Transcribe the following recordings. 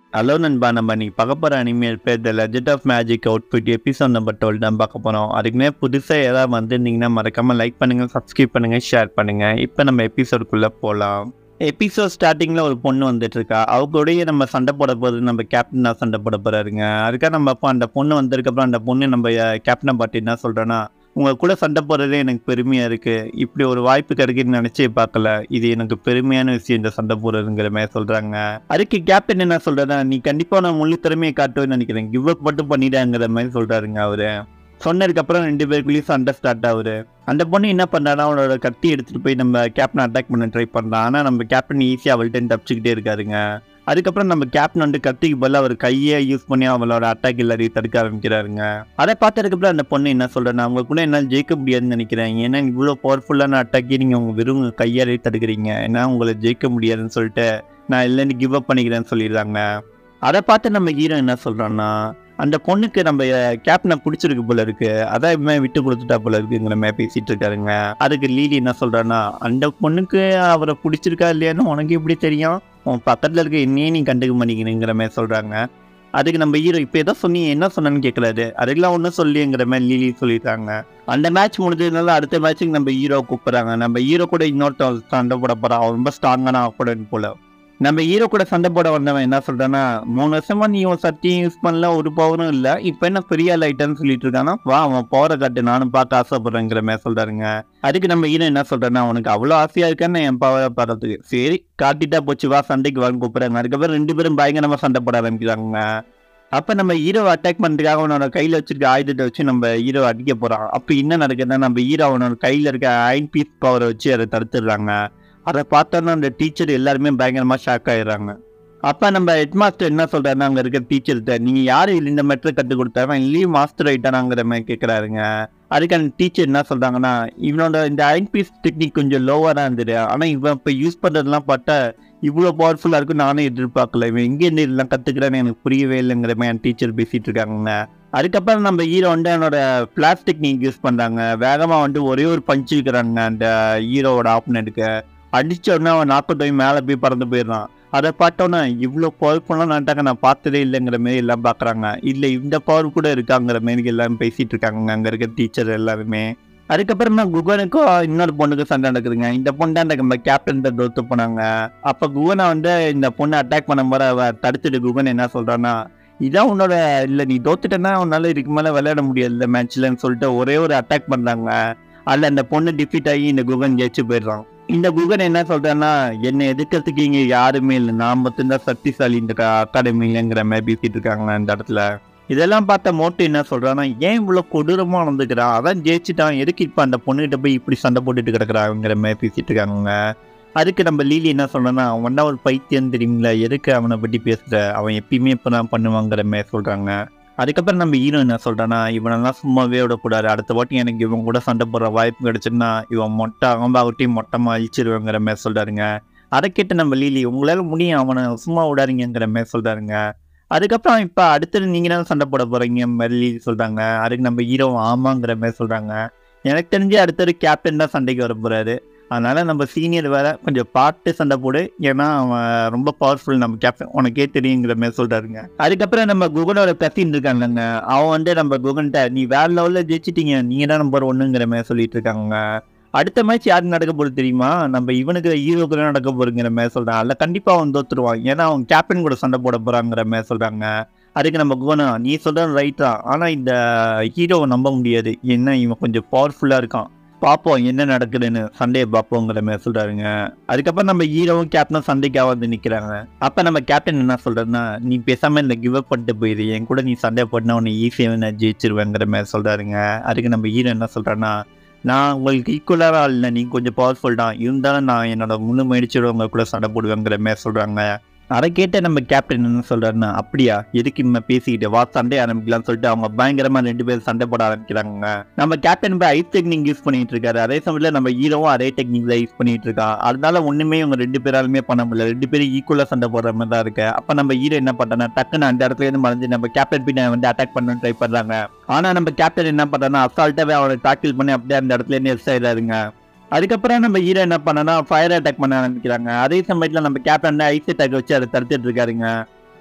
hello நண்பா நம்ம இன்னைக்கு பார்க்க போகிற அனிமேல் பேர் the legend of magic outfit episode number twelve தான் பார்க்க போகிறோம் அதுக்குன்னே புதுசாக ஏதாவது வந்திருந்தீங்கன்னா மறக்காமல் லைக் பண்ணுங்கள் சப்ஸ்கிரைப் பண்ணுங்கள் ஷேர் பண்ணுங்கள் இப்போ நம்ம எபிசோடுக்குள்ளே போகலாம் எபிசோட் ஸ்டார்டிங்கில் ஒரு பொண்ணு வந்துட்டு இருக்கா அவங்களுடைய நம்ம சண்டை போட போது நம்ம கேப்டன் தான் சண்டை போட போகிறாருங்க அதுக்காக நம்ம அப்போ அந்த பொண்ணு வந்ததுக்கப்புறம் அந்த பொண்ணு நம்ம கேப்டனை பார்த்து என்ன சொல்கிறோன்னா உங்கள் கூட சண்டை போடுறதே எனக்கு பெருமையாக இருக்குது இப்படி ஒரு வாய்ப்பு கிடைக்குன்னு நினச்சே பார்க்கல இது எனக்கு பெருமையான விஷயம் இந்த சண்டை போடுறதுங்கிற மாதிரி சொல்கிறாங்க அதுக்கு கேப்டன் என்ன சொல்கிறதா நீ கண்டிப்பாக நான் முழு திறமையை காட்டுவேன்னு நினைக்கிறேன் கிவ் அப் மட்டும் பண்ணிடாங்கிற மாதிரி சொல்கிறாருங்க அவரு சொன்னதுக்கு அப்புறம் ரெண்டு பேருக்குள்ளேயும் சண்டை ஸ்டார்ட் ஆகுது அந்த பொண்ணு என்ன பண்ணானா அவளோட கத்தி எடுத்துகிட்டு போய் நம்ம கேப்டனை அட்டாக் பண்ண ட்ரை பண்ணுறான் ஆனால் நம்ம கேப்டன் ஈஸியாக அவள்கிட்ட தப்பிச்சுக்கிட்டே இருக்காருங்க அதுக்கப்புறம் நம்ம கேப்டன் வந்து கத்திக்கு பதிலா அவர் கையை யூஸ் பண்ணி அவளோட அட்டாக் எல்லாரையும் தடுக்க ஆரம்பிக்கிறாருங்க அதை பார்த்ததுக்கப்புறம் அந்த பொண்ணு என்ன சொல்றேன்னா அவங்க கூட என்னால் ஜெயிக்க முடியாதுன்னு நினைக்கிறேன் ஏன்னா இவ்வளோ பவர்ஃபுல்லான அட்டாக்கே நீங்கள் உங்கள் வெறும் கையாலே தடுக்கிறீங்க ஏன்னா உங்களை ஜெயிக்க முடியாதுன்னு சொல்லிட்டு நான் இல்லைன்னு கிவ் அப் பண்ணிக்கிறேன்னு சொல்லிடுறாங்க அதை பார்த்து நம்ம ஹீரோ என்ன சொல்றோம்னா அந்த பொண்ணுக்கு நம்ம கேப்டனை பிடிச்சிருக்கு போல இருக்கு அதான் இவன் விட்டு கொடுத்துட்டா போல இருக்குங்கிற மாதிரி பேசிட்டு இருக்காருங்க அதுக்கு லீலி என்ன சொல்றான்னா அந்த பொண்ணுக்கு அவரை பிடிச்சிருக்கா இல்லையான்னு உனக்கு எப்படி தெரியும் உன் பக்கத்தில் இருக்க என்னையே நீ கண்டுக்க மாட்டேங்கிறங்கிற மாதிரி சொல்கிறாங்க அதுக்கு நம்ம ஹீரோ இப்போ ஏதோ சொன்னி என்ன சொன்னேன்னு கேட்கலாது அதுக்கெல்லாம் ஒன்றும் சொல்லிங்கிற மாதிரி லீலி சொல்லிட்டாங்க அந்த மேட்ச் முடிஞ்சதுனால அடுத்த மேட்ச்சுக்கு நம்ம ஹீரோ கூப்பிட்றாங்க நம்ம ஹீரோ கூட இன்னொருத்தன் சண்டை போட போகிறான் அவன் ரொம்ப ஸ்ட்ராங்கான ஆப்போனன்ட் போல நம்ம ஹீரோ கூட சண்டை போட வந்தவன் என்ன சொல்றான்னா மூணு வருஷமா நீ உன் சத்தியும் யூஸ் பண்ணல ஒரு பவரும் இல்லை இப்போ என்ன பெரிய ஆள் ஆயிட்டான்னு சொல்லிட்டு இருக்கானா வா அவன் பவரை காட்டு நானும் பார்க்க ஆசைப்படுறேங்கிற மாதிரி சொல்றாருங்க அதுக்கு நம்ம ஹீரோ என்ன சொல்றேன்னா அவனுக்கு அவ்வளோ ஆசையா இருக்கான்னு என் பவரை பார்க்கறதுக்கு சரி காட்டிட்டா போச்சு வா சண்டைக்கு வாங்க கூப்பிடுறாங்க அதுக்கப்புறம் ரெண்டு பேரும் பயங்கரமா சண்டை போட ஆரம்பிக்கிறாங்க அப்ப நம்ம ஹீரோ அட்டாக் பண்றதுக்காக அவனோட கையில வச்சிருக்க ஆயுதத்தை வச்சு நம்ம ஹீரோ அடிக்க போறான் அப்ப என்ன நடக்குதுன்னா நம்ம ஹீரோ அவனோட கையில இருக்க அயன் பீஸ் பவரை வச்சு அதை தடுத்துடுறாங்க அதை பார்த்தோன்னா அந்த டீச்சர் எல்லாருமே பயங்கரமாக ஷாக் ஆயிடுறாங்க அப்போ நம்ம ஹெட் மாஸ்டர் என்ன சொல்கிறாருன்னா அங்கே இருக்க டீச்சர்கிட்ட நீங்கள் யார் இந்த மெட்ரை கற்றுக் கொடுத்தாரு லீவ் மாஸ்டர் ஆகிட்டானாங்கிற மாதிரி கேட்குறாருங்க அதுக்கு அந்த டீச்சர் என்ன சொல்கிறாங்கன்னா இவனோட இந்த அயன் பீஸ் டெக்னிக் கொஞ்சம் லோவாக தான் இருந்தது ஆனால் இவன் இப்போ யூஸ் பண்ணுறதுலாம் பார்த்தா இவ்வளோ பவர்ஃபுல்லாக இருக்கும் நானும் எதிர்பார்க்கல இவன் எங்கேருந்து இதெல்லாம் கற்றுக்கிறான்னு எனக்கு புரியவே இல்லைங்கிற மாதிரி என் டீச்சர் பேசிகிட்டு இருக்காங்க அதுக்கப்புறம் நம்ம ஹீரோ வந்து என்னோட ஃப்ளாஷ் டெக்னிக் யூஸ் பண்ணுறாங்க வேகமாக வந்து ஒரே ஒரு பஞ்சு இருக்கிறாங்க அந்த ஹீரோவோட ஆப்பனண்ட்டுக்கு அடிச்ச உடனே அவன் நாற்பது மேலே போய் பறந்து போயிடுறான் அதை பார்த்தோன்னே இவ்வளோ பவர்ஃபுல்லாக நாட்டாங்க நான் பார்த்ததே இல்லைங்கிற மாரி எல்லாம் பார்க்குறாங்க இல்லை இந்த பவர் கூட இருக்காங்கிற மாரி எல்லாம் பேசிகிட்டு இருக்காங்க அங்கே இருக்க டீச்சர் எல்லாருமே அதுக்கப்புறமா குகனுக்கும் இன்னொரு பொண்ணுக்கும் சண்டை நடக்குதுங்க இந்த பொண்ணு தான் நம்ம கேப்டன் தான் தோத்து போனாங்க அப்போ குகனை வந்து இந்த பொண்ணை அட்டாக் பண்ண போற அவ தடுத்துட்டு குகன் என்ன சொல்கிறான்னா இதான் உன்னோட இல்லை நீ தோத்துட்டேன்னா உன்னால இதுக்கு மேலே விளையாட முடியாது இந்த மேட்ச்லன்னு சொல்லிட்டு ஒரே ஒரு அட்டாக் பண்ணுறாங்க அதில் அந்த பொண்ணு டிஃபீட் ஆகி இந்த குகன் ஜெயிச்சு போயிடுறான் இந்த குகன் என்ன சொல்றேன்னா என்னை எதிர்க்கிறதுக்கு இங்க யாருமே இல்லை நான் மட்டும்தான் சக்திசாலி இந்த அகாடமிங்கிற மாதிரி பேசிட்டு இருக்காங்க இந்த இடத்துல இதெல்லாம் பார்த்த மோட்டு என்ன சொல்றான்னா ஏன் இவ்வளவு கொடூரமா நடந்துக்கிறான் அதான் ஜெயிச்சுட்டான் எதுக்கு இப்ப அந்த பொண்ணுகிட்ட போய் இப்படி சண்டை போட்டுட்டு கிடக்குறாங்கிற மாதிரி பேசிட்டு இருக்காங்க அதுக்கு நம்ம லீலி என்ன சொல்றேன்னா அவன் தான் ஒரு பைத்தியம் தெரியுங்களா எதுக்கு அவனை பற்றி பேசுற அவன் எப்பயுமே இப்போ தான் பண்ணுவாங்கிற மாதிரி சொல்றாங்க அதுக்கப்புறம் நம்ம ஹீரோ என்ன சொல்றான்னா இவனெல்லாம் சும்மாவே விடக்கூடாது அடுத்த வாட்டி எனக்கு இவன் கூட சண்டை போடுற வாய்ப்பு கிடைச்சுன்னா இவன் மொட்டை அவம்பாவட்டையும் மொட்டமாக அழிச்சிருவேங்கிற மாதிரி சொல்றாருங்க அதை கேட்டு நம்ம லீலி உங்களால முடியும் அவனை சும்மா விடாதீங்கிற மாதிரி சொல்றாருங்க அதுக்கப்புறம் இப்போ அடுத்தது நீங்க தான் சண்டை போட போறீங்க மாதிரி லீலி சொல்றாங்க அதுக்கு நம்ம ஹீரோ ஆமாங்கிற மாதிரி சொல்றாங்க எனக்கு தெரிஞ்சு அடுத்தது கேப்டன் தான் சண்டைக்கு வர போறாரு அதனால நம்ம சீனியர் வேற கொஞ்சம் பார்த்து சண்டை போடு ஏன்னா அவன் ரொம்ப பவர்ஃபுல் நம்ம கேப்டன் உனக்கே தெரியுங்கிற மாதிரி சொல்றாருங்க அதுக்கப்புறம் நம்ம குகனோட பேசின்னு இருக்காங்கங்க அவன் வந்து நம்ம குகன்ட்ட நீ வேற லெவலில் ஜெயிச்சிட்டீங்க நீங்க தான் நம்பர் ஒன்றுங்கிற மாதிரி சொல்லிட்டு இருக்காங்க அடுத்த மேட்ச் யாருக்கு நடக்க போகுது தெரியுமா நம்ம இவனுக்கு ஹீரோக்கு தான் நடக்க போறங்கிற மாதிரி சொல்றான் அதில் கண்டிப்பா அவன் தோத்துருவான் ஏன்னா அவன் கேப்டன் கூட சண்டை போட போறாங்கிற மாதிரி சொல்றாங்க அதுக்கு நம்ம குகனா நீ சொல்றது ரைட் தான் ஆனா இந்த ஹீரோவை நம்ப முடியாது ஏன்னா இவன் கொஞ்சம் பவர்ஃபுல்லா இருக்கான் பார்ப்போம் என்ன நடக்குதுன்னு சண்டையை பார்ப்போங்கிற மாதிரி சொல்றாருங்க அதுக்கப்புறம் நம்ம ஹீரோவும் கேப்டனும் சண்டைக்காக வந்து நிக்கிறாங்க அப்ப நம்ம கேப்டன் என்ன சொல்றாருன்னா நீ பேசாம இந்த கிவ் அப் பண்ணிட்டு போயிரு என் கூட நீ சண்டை போட்டனா உன்னை ஈஸியாக நான் ஜெயிச்சிருவேங்கிற மாதிரி சொல்றாருங்க அதுக்கு நம்ம ஹீரோ என்ன சொல்றாருன்னா நான் உங்களுக்கு ஈக்குவலாக இல்லை நீ கொஞ்சம் பவர்ஃபுல் தான் இருந்தாலும் நான் என்னோட முழு முயற்சியோட உங்க கூட சண்டை போடுவேங்கிற மாதிரி சொல்றாங்க அதை கேட்ட நம்ம கேப்டன் என்ன சொல்றாருன்னா அப்படியா எதுக்கு இனிமே பேசிக்கிட்டு வா சண்டை ஆரம்பிக்கலாம்னு சொல்லிட்டு அவங்க பயங்கரமா ரெண்டு பேரும் சண்டை போட ஆரம்பிக்கிறாங்க நம்ம கேப்டன் போய் ஐஸ் டெக்னிக் யூஸ் பண்ணிட்டு இருக்காரு அதே சமயத்துல நம்ம ஹீரோவும் அதே டெக்னிக்ல யூஸ் பண்ணிட்டு இருக்கா அதனால ஒண்ணுமே இவங்க ரெண்டு பேராலுமே பண்ண முடியல ரெண்டு பேரும் ஈக்குவலா சண்டை போடுற மாதிரி தான் இருக்கு அப்ப நம்ம ஹீரோ என்ன பண்றாங்க டக்குன்னு அந்த இடத்துல இருந்து மறைஞ்சு நம்ம கேப்டன் பின்ன வந்து அட்டாக் பண்ண ட்ரை பண்றாங்க ஆனா நம்ம கேப்டன் என்ன பண்றாங்கன்னா அசால்ட்டாவே அவனை டாக்கிள் பண்ணி அப்படியே அந்த இடத்துல இருந்து எஸ் ஆயிடாருங்க அதுக்கப்புறம் நம்ம ஹீரோ என்ன பண்ணனா ஃபயர் அட்டாக் பண்ண ஆரம்பிக்கிறாங்க அதே சமயத்தில் நம்ம கேப்டன் ஐஸ் அட்டாக் வச்சு அதை தடுத்துட்டு இருக்காருங்க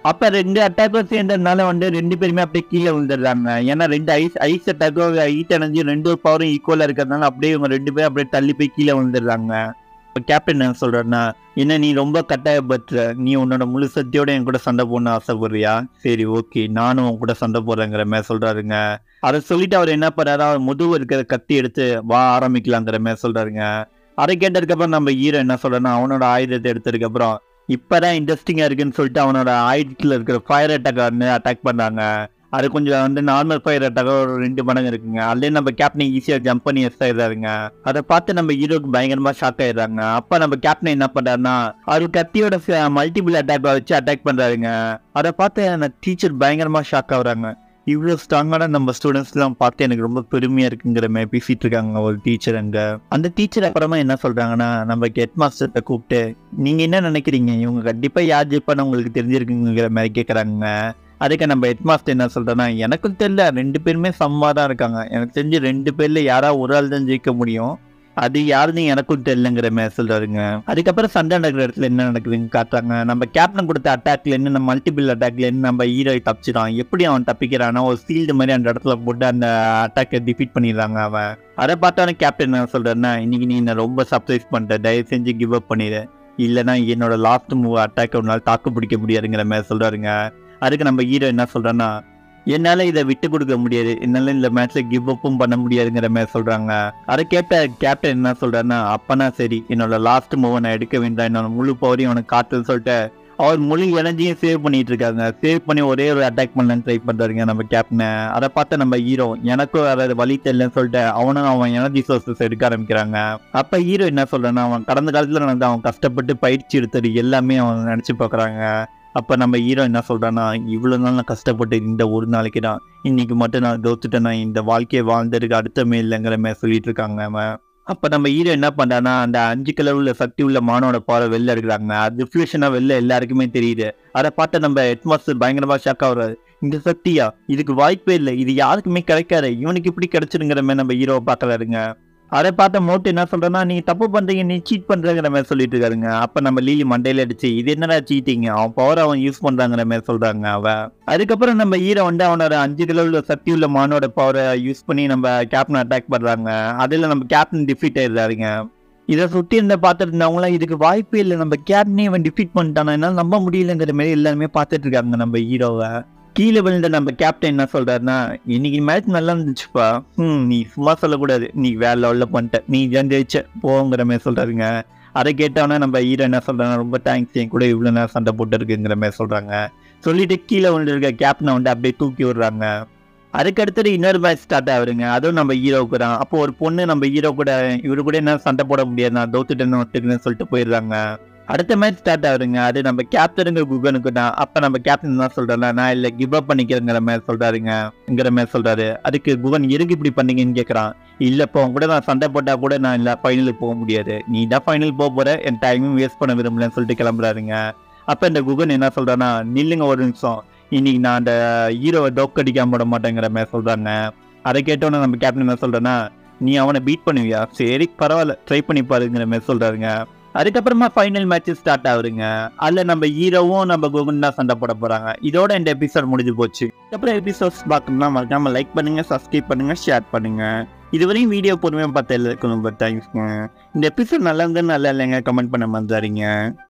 அப்ப ரெண்டு அட்டாக்கும் சேர்ந்ததுனால வந்து ரெண்டு பேருமே அப்படியே கீழே விழுந்துடுறாங்க ஏன்னா ரெண்டு ஐஸ் ஐஸ் அட்டாக்கும் ஹீட் எனர்ஜி ரெண்டு பவரும் ஈக்குவலா இருக்கிறதுனால அப்படியே இவங்க ரெண்டு பேரும் அப்படியே தள்ளி போய் கீழே விழுந்துடுறாங்க இப்போ கேப்டன் என்ன சொல்றாருன்னா என்ன நீ ரொம்ப கட்டாயப்பற்ற நீ உன்னோட முழு சக்தியோட என் கூட சண்டை போடணும்னு ஆசைப்படுறியா சரி ஓகே நானும் உன் கூட சண்டை போடுறேங்கிற மாதிரி சொல்றாருங்க அதை சொல்லிட்டு அவர் என்ன பண்ணாரு அவர் முதுகு இருக்கிற கத்தி எடுத்து வா ஆரம்பிக்கலாங்கிற மாதிரி சொல்றாருங்க அதை கேட்டதுக்கப்புறம் நம்ம ஹீரோ என்ன சொல்றேன்னா அவனோட ஆயுதத்தை எடுத்ததுக்கப்புறம் இப்பதான் இன்ட்ரெஸ்டிங்கா இருக்குன்னு சொல்லிட்டு அவனோட ஆயுதத்துல இருக்கிற ஃபயர் அட்டாக் வந்து அட்டாக் பண்றாங்க அது கொஞ்சம் வந்து நார்மல் ஃபயர் அட்டாக ஒரு ரெண்டு மடங்கு இருக்குங்க அதுலேயே நம்ம கேப்டன் ஈஸியாக ஜம்ப் பண்ணி எஸ் ஆயிடுறாருங்க அதை பார்த்து நம்ம ஹீரோக்கு பயங்கரமா ஷாக் ஆயிடுறாங்க அப்ப நம்ம கேப்டன் என்ன பண்றாருன்னா அவர் கத்தியோட மல்டிபிள் அட்டாக் வச்சு அட்டாக் பண்றாருங்க அதை பார்த்து அந்த டீச்சர் பயங்கரமா ஷாக் ஆகுறாங்க இவ்வளோ ஸ்ட்ராங்கான நம்ம ஸ்டூடெண்ட்ஸ்லாம் பார்த்து எனக்கு ரொம்ப பெருமையா இருக்குங்கிற மாதிரி பேசிட்டு இருக்காங்க ஒரு டீச்சர் அங்க அந்த டீச்சர் அப்புறமா என்ன சொல்றாங்கன்னா நம்ம ஹெட் மாஸ்டர்கிட்ட கூப்பிட்டு நீங்க என்ன நினைக்கிறீங்க இவங்க கண்டிப்பா யார் ஜெயிப்பான்னு உங்களுக்கு தெரிஞ்சிருக்குங்கிற மாதிரி கேட்குறாங்க அதுக்கு நம்ம ஹெட் மாஸ்டர் என்ன சொல்றேன்னா எனக்கும் தெரியல ரெண்டு பேருமே சம்மா தான் இருக்காங்க எனக்கு தெரிஞ்சு ரெண்டு பேர்ல யாரா ஒரு ஆள் தான் ஜெயிக்க முடியும் அது யாருன்னு எனக்கும் தெரியலங்கிற மாதிரி சொல்றாருங்க அதுக்கப்புறம் சண்டை நடக்கிற இடத்துல என்ன நடக்குதுன்னு காட்டுறாங்க நம்ம கேப்டன் கொடுத்த அட்டாக்ல என்ன மல்டிபிள் அட்டாக்ல என்ன நம்ம ஹீரோ தப்பிச்சிடான் எப்படி அவன் தப்பிக்கிறான்னா ஒரு சீல்டு மாதிரி அந்த இடத்துல போட்டு அந்த அட்டாக்கை டிஃபீட் பண்ணிடுறாங்க அவன் அதை பார்த்தானே கேப்டன் என்ன சொல்றாருன்னா இன்னைக்கு நீ என்ன ரொம்ப சர்ப்ரைஸ் பண்ணிட்ட தயவு செஞ்சு கிவ் அப் பண்ணிடு இல்லைன்னா என்னோட லாஸ்ட் மூவ் அட்டாக் ஒரு நாள் தாக்கு பிடிக்க முடியாதுங்கிற மாதிரி சொல்றாருங்க அதுக்கு நம்ம ஹீரோ என்ன சொல்றேன்னா என்னால இதை விட்டு கொடுக்க முடியாது என்னால இந்த மேட்ச்ல கிவ் அப்பும் பண்ண முடியாதுங்கிற மாதிரி சொல்றாங்க அதை கேட்ட கேப்டன் என்ன சொல்றாருன்னா அப்பனா சரி என்னோட லாஸ்ட் மூவ் நான் எடுக்க வேண்டாம் என்னோட முழு பவரையும் உனக்கு காட்டுன்னு சொல்லிட்டு அவர் முழு எனர்ஜியும் சேவ் பண்ணிட்டு இருக்காங்க சேவ் பண்ணி ஒரே ஒரு அட்டாக் பண்ணலான்னு ட்ரை பண்றாருங்க நம்ம கேப்டனை அதை பார்த்த நம்ம ஹீரோ எனக்கும் வேற வழி தெரியலன்னு சொல்லிட்டு அவனும் அவன் எனர்ஜி சோர்சஸ் எடுக்க ஆரம்பிக்கிறாங்க அப்ப ஹீரோ என்ன சொல்றான்னா அவன் கடந்த காலத்துல நடந்த அவன் கஷ்டப்பட்டு பயிற்சி எடுத்தது எல்லாமே அவன் நினைச்சு பார்க்கறாங்க அப்ப நம்ம ஹீரோ என்ன சொல்றான்னா இவ்வளவு நாள் நான் கஷ்டப்பட்டு இந்த ஒரு நாளைக்கு தான் இன்னைக்கு மட்டும் நான் தோத்துட்டேன்னா இந்த வாழ்க்கையை வாழ்ந்ததுக்கு அர்த்தமே இல்லைங்கிற மாதிரி சொல்லிட்டு இருக்காங்க அவன் அப்ப நம்ம ஹீரோ என்ன பண்றான்னா அந்த அஞ்சு கலர் உள்ள சக்தி உள்ள மானோட பாறை வெளில இருக்கிறாங்க அது ரிஃப்ளெக்ஷனா வெளில எல்லாருக்குமே தெரியுது அதை பார்த்து நம்ம ஹெட்மாஸ்டர் பயங்கரமா ஷாக் ஆகுறாரு இந்த சக்தியா இதுக்கு வாய்ப்பே இல்லை இது யாருக்குமே கிடைக்காது இவனுக்கு இப்படி கிடைச்சிருங்கிற மாதிரி நம்ம ஹீரோவை பார்க்கறாருங்க அதை பார்த்த மோட்டு என்ன சொல்றேன்னா நீ தப்பு பண்றீங்க நீ சீட் பண்றங்கிற மாதிரி சொல்லிட்டு இருக்காருங்க அப்ப நம்ம லீலி மண்டையில அடிச்சு இது என்னடா சீட்டிங்க அவன் பவர் அவன் யூஸ் பண்றாங்கிற மாதிரி சொல்றாங்க அவ அதுக்கப்புறம் நம்ம ஹீரோ வந்து அவனோட அஞ்சு கிலோ உள்ள சக்தி உள்ள மானோட பவரை யூஸ் பண்ணி நம்ம கேப்டன் அட்டாக் பண்றாங்க அதுல நம்ம கேப்டன் டிஃபீட் ஆயிடுறாருங்க இதை சுத்தி இருந்த பார்த்துட்டு இருந்தவங்களாம் இதுக்கு வாய்ப்பே இல்லை நம்ம கேப்டனே இவன் டிஃபீட் பண்ணிட்டானா என்னால நம்ப முடியலங்கிற மாதிரி எல்லாருமே பார்த்துட்டு இருக்காங்க நம்ம ஹீரோவை கீழே விழுந்த நம்ம கேப்டன் என்ன சொல்றாருன்னா இன்னைக்கு மேட்ச் நல்லா இருந்துச்சுப்பா ம் நீ சும்மா சொல்லக்கூடாது நீ வேற லெவலில் பண்ணிட்ட நீ தான் ஜெயிச்ச போங்கிற மாதிரி சொல்றாருங்க அதை கேட்டவொன்னே நம்ம ஹீரோ என்ன சொல்றாங்க ரொம்ப தேங்க்ஸ் என் கூட இவ்வளோ நேரம் சண்டை போட்டு இருக்குங்கிற மாதிரி சொல்றாங்க சொல்லிட்டு கீழே விழுந்து இருக்க கேப்டனை வந்து அப்படியே தூக்கி விடுறாங்க அதுக்கு அடுத்தது இன்னொரு மேட்ச் ஸ்டார்ட் ஆகுதுங்க அதுவும் நம்ம ஹீரோவுக்கு தான் அப்போ ஒரு பொண்ணு நம்ம ஹீரோ கூட இவரு கூட என்ன சண்டை போட முடியாது நான் தோத்துட்டேன்னு ஒத்துக்குன்னு சொல்லிட்டு போயிடுறாங்க அடுத்த மேட்ச் ஸ்டார்ட் ஆகுதுங்க அது நம்ம கேப்டனுங்க குகனுக்கு தான் அப்ப நம்ம கேப்டன் என்ன சொல்றாரு நான் இல்ல கிவ் அப் பண்ணிக்கிறேங்கிற மாதிரி சொல்றாருங்கிற மாதிரி சொல்றாரு அதுக்கு குகன் எதுக்கு இப்படி பண்ணீங்கன்னு கேக்குறான் இல்லப்போ உன் கூட நான் சண்டை போட்டா கூட நான் இல்ல ஃபைனலுக்கு போக முடியாது நீ தான் ஃபைனல் போக போற என் டைமும் வேஸ்ட் பண்ண விரும்பலன்னு சொல்லிட்டு கிளம்புறாருங்க அப்ப இந்த குகன் என்ன சொல்றான்னா நில்லுங்க ஒரு நிமிஷம் இன்னைக்கு நான் அந்த ஹீரோவை டோக்கடிக்காம விட மாட்டேங்கிற மாதிரி சொல்றாங்க அதை கேட்டோன்னே நம்ம கேப்டன் என்ன சொல்றேன்னா நீ அவனை பீட் பண்ணுவியா சரி பரவாயில்ல ட்ரை பண்ணி பாருங்கிற மாதிரி சொல்றாருங்க அதுக்கப்புறமா ஃபைனல் மேட்ச் ஸ்டார்ட் ஆகுதுங்க அதில் நம்ம ஹீரோவும் நம்ம கோகுன் தான் சண்டை போட போறாங்க இதோட இந்த எபிசோட் முடிஞ்சு போச்சு அப்புறம் எபிசோட்ஸ் பார்க்கணும்னா மறக்காம லைக் பண்ணுங்க சப்ஸ்கிரைப் பண்ணுங்க ஷேர் பண்ணுங்க இதுவரையும் வீடியோ பொறுமையாக பார்த்து எல்லாருக்கும் ரொம்ப தேங்க்ஸ்ங்க இந்த எபிசோட் நல்லா இருந்தா நல்லா இல்லைங்க கமெண்ட் பண்ண மாதிரி